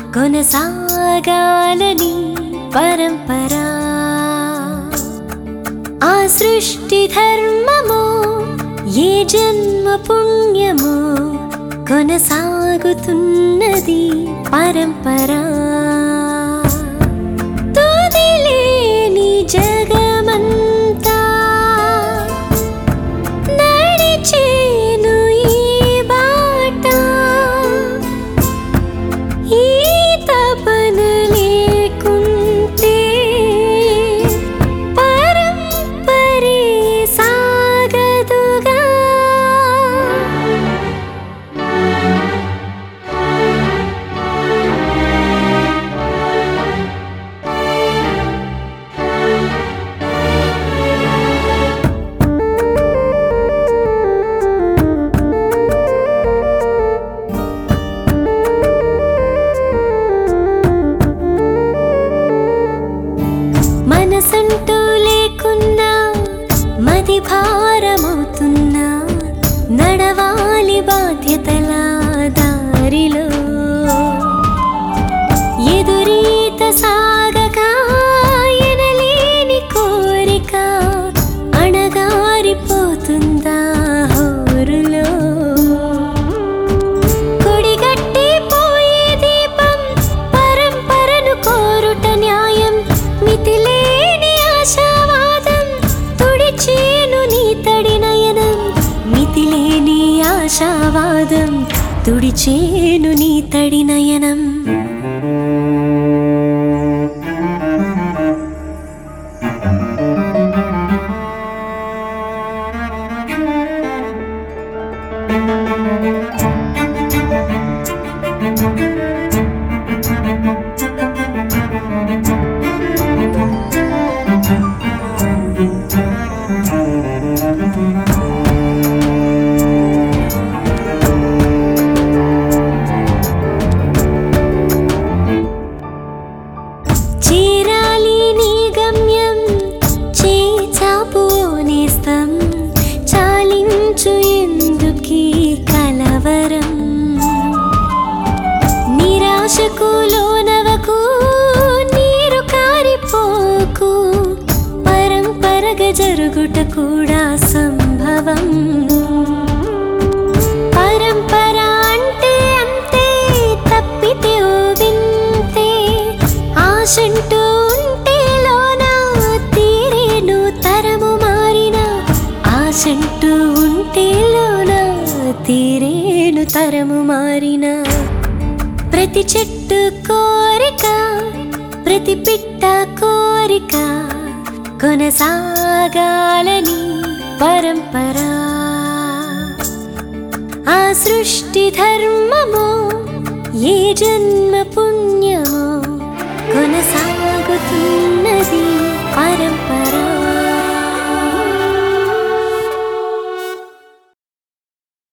కొనసాగాలని పరంపరా ఆ సృష్టి ధర్మము ఏ జన్మ పుణ్యము కొనసాగుతున్నది పరంపరా తుదిలేని జగమంతా నడిచేను ఈ బాట ఈ తపన లేకుంటే పరంపరే సాగదుగా మనసంటూ లేకున్నా మది భారమవుతున్నా నడవాలి బాధ్యతల దారిలో ఎదురీత సాగక ఎనలేని కోరిక అణగారిపోతుందా హోరులో కొడిగట్టి పోయే దీపం పరంపరను కోరుట న్యాయం మితిలేని ఆశావాదం తుడిచేను నీ తడి నయనం మితిలేని ఆశావాదం తుడిచేను నీ తడి నయనం చేరాలి నీ గమ్యం చేచాపు నేస్తం చాలించు ఎందుకీ కలవరం నిరాశకు లోనవకు నీరు కారిపోకు పరంపరగ జరుగుట కూడా సంభవం పరంపర అంటే అంతే తప్పితే ఓ వింతే ఆశంటూ ఉంటే లోన తీరేను తరము మారిన ఆశంటూ ఉంటే లోన తీరేను తరము మారిన ప్రతి చెట్టు కోరిక ప్రతి పిట్ట కోరిక కొనసాగాలని పరంపరా ఆ సృష్టి ధర్మము ఏ జన్మ పుణ్యమో కొనసాగుతున్నది పరంపర